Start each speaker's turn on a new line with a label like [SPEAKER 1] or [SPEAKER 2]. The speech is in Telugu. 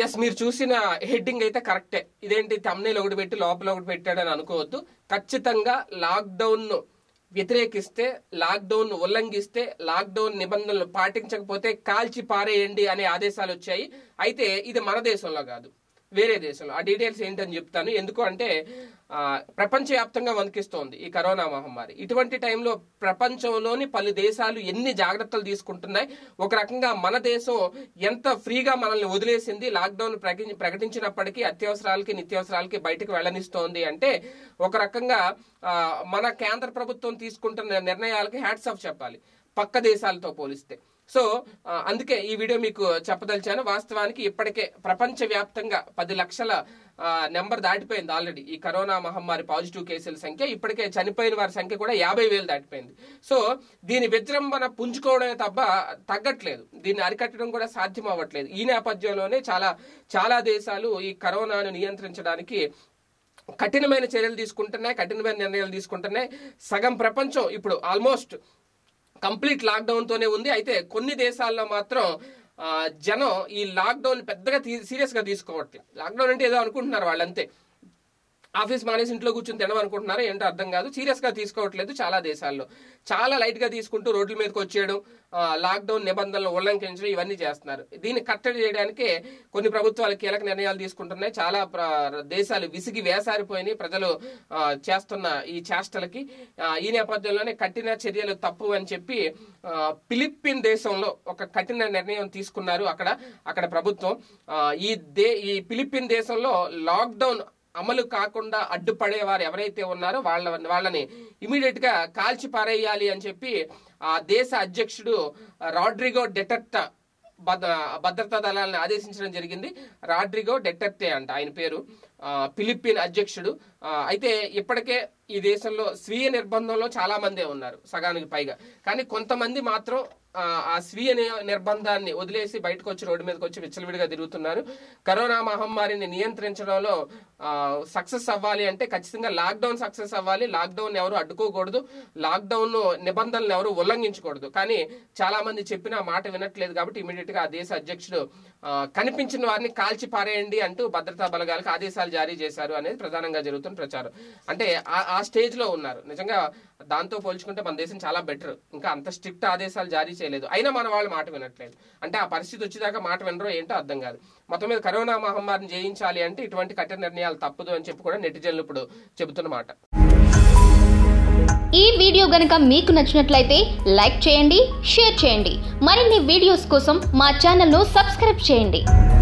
[SPEAKER 1] ఎస్ మీరు చూసిన హెడ్డింగ్ అయితే కరెక్టే ఇదేంటి తమ్నేల్ ఒకటి పెట్టి లోపల ఒకటి పెట్టాడని అనుకోవద్దు ఖచ్చితంగా లాక్డౌన్ ను వ్యతిరేకిస్తే లాక్డౌన్ ఉల్లంఘిస్తే లాక్డౌన్ నిబంధనలు పాటించకపోతే కాల్చి పారేయండి అనే ఆదేశాలు వచ్చాయి అయితే ఇది మన దేశంలో కాదు వేరే దేశంలో ఆ డీటెయిల్స్ ఏంటని చెప్తాను ఎందుకు అంటే ఆ, ప్రపంచవ్యాప్తంగా వణికిస్తోంది ఈ కరోనా మహమ్మారి ఇటువంటి టైంలో ప్రపంచంలోని పలు దేశాలు ఎన్ని జాగ్రత్తలు తీసుకుంటున్నాయి ఒక రకంగా మన దేశం ఎంత ఫ్రీగా మనల్ని వదిలేసింది లాక్డౌన్ ప్రకటి- ప్రకటించినప్పటికీ అత్యవసరాలకి నిత్యావసరాలకి బయటకు వెళ్ళనిస్తోంది అంటే ఒక రకంగా ఆ, మన కేంద్ర ప్రభుత్వం తీసుకుంటున్న నిర్ణయాలకి హ్యాట్స్ ఆఫ్ చెప్పాలి పక్క దేశాలతో పోలిస్తే సో ఆ, అందుకే ఈ వీడియో మీకు చెప్పదలిచాను వాస్తవానికి ఇప్పటికే ప్రపంచ వ్యాప్తంగా పది లక్షల ఆ, నెంబర్ దాటిపోయింది ఆల్రెడీ ఈ కరోనా మహమ్మారి పాజిటివ్ కేసుల సంఖ్య ఇప్పటికే చనిపోయిన వారి సంఖ్య కూడా యాభై వేలు దాటిపోయింది సో దీని విజృంభణ పుంజుకోవడమే తప్ప తగ్గట్లేదు దీన్ని అరికట్టడం కూడా సాధ్యం అవ్వట్లేదు ఈ నేపథ్యంలోనే చాలా చాలా దేశాలు ఈ కరోనాను నియంత్రించడానికి కఠినమైన చర్యలు తీసుకుంటున్నాయి కఠినమైన నిర్ణయాలు తీసుకుంటున్నాయి సగం ప్రపంచం ఇప్పుడు ఆల్మోస్ట్ కంప్లీట్ లాక్డౌన్ తోనే ఉంది అయితే కొన్ని దేశాల్లో మాత్రం ఆ, జనం ఈ లాక్డౌన్ పెద్దగా సీరియస్ గా తీసుకోవట్లేదు లాక్డౌన్ అంటే ఏదో అనుకుంటున్నారు వాళ్ళంతే ఆఫీస్ మానేసి ఇంట్లో కూర్చొని తినడం అనుకుంటున్నారో ఏంటో అర్థం కాదు సీరియస్ గా తీసుకోవట్లేదు చాలా దేశాల్లో చాలా లైట్ గా తీసుకుంటూ రోడ్ల మీదకి వచ్చేయడం ఆ, లాక్డౌన్ నిబంధనలు ఉల్లంఘించడం ఇవన్నీ చేస్తున్నారు దీన్ని కట్టడి చేయడానికే కొన్ని ప్రభుత్వాలు కీలక నిర్ణయాలు తీసుకుంటున్నాయి చాలా ప్ర- దేశాలు విసిగి వేసారిపోయినాయి ప్రజలు ఆ, చేస్తున్న ఈ చేష్టలకి ఆ, ఈ నేపథ్యంలోనే కఠిన చర్యలు తప్పు అని చెప్పి ఆ, ఫిలిప్పీన్ దేశంలో ఒక కఠిన నిర్ణయం తీసుకున్నారు అక్కడ అక్కడ ప్రభుత్వం ఆ, ఈ దే ఈ ఫిలిప్పీన్ దేశంలో లాక్డౌన్ అమలు కాకుండా అడ్డుపడేవారు ఎవరైతే ఉన్నారో వాళ్ళ వాళ్ళని ఇమీడియట్ గా కాల్చి పారేయాలి అని చెప్పి ఆ దేశ అధ్యక్షుడు రాడ్రిగో డెటర్ట భద్ర భద్రతా దళాలను ఆదేశించడం జరిగింది రాడ్రిగో డెటర్టే అంట ఆయన పేరు ఆ, ఫిలిప్పీన్ అధ్యక్షుడు ఆ, అయితే ఇప్పటికే ఈ దేశంలో స్వీయ నిర్బంధంలో చాలా మందే ఉన్నారు సగానికి పైగా కానీ కొంతమంది మాత్రం ఆ, ఆ స్వీయ ని- నిర్బంధాన్ని వదిలేసి బయటకు వచ్చి రోడ్డు మీదకి వచ్చి విచ్చలవిడిగా తిరుగుతున్నారు కరోనా మహమ్మారిని నియంత్రించడంలో సక్సెస్ అవ్వాలి అంటే ఖచ్చితంగా లాక్డౌన్ సక్సెస్ అవ్వాలి లాక్డౌన్ ఎవరు అడ్డుకోకూడదు లాక్డౌన్ నిబంధనలు ఎవరు ఉల్లంఘించకూడదు కానీ చాలా మంది చెప్పిన మాట వినట్లేదు కాబట్టి ఇమీడియట్ గా ఆ దేశ అధ్యక్షుడు ఆ, కనిపించిన వారిని కాల్చి పారేయండి అంటూ భద్రతా బలగాలకు ఆదేశాలు జారీ చేశారు అనేది ప్రధానంగా జరుగుతున్న ప్రచారం అంటే ఆ- ఆ స్టేజ్ లో ఉన్నారు నిజంగా దాంతో పోల్చుకుంటే మన దేశం చాలా బెటర్ ఇంకా అంత స్ట్రిక్ట్ ఆదేశాలు జారీ చేయలేదు అయినా మన వాళ్ళు మాట వినట్లేదు అంటే ఆ పరిస్థితి వచ్చేదాకా మాట వినరో ఏంటో అర్థం కాదు మొత్తం మీద కరోనా మహమ్మారిని జయించాలి అంటే ఇటువంటి కఠిన నిర్ణయాలు తప్పదు అని చెప్పి కూడా నెటిజన్లు ఇప్పుడు చెబుతున్నమాట
[SPEAKER 2] ఈ వీడియో గనుక మీకు నచ్చినట్లయితే లైక్ చేయండి షేర్ చేయండి మరిన్ని వీడియోస్ కోసం మా ఛానల్ను సబ్స్క్రైబ్ చేయండి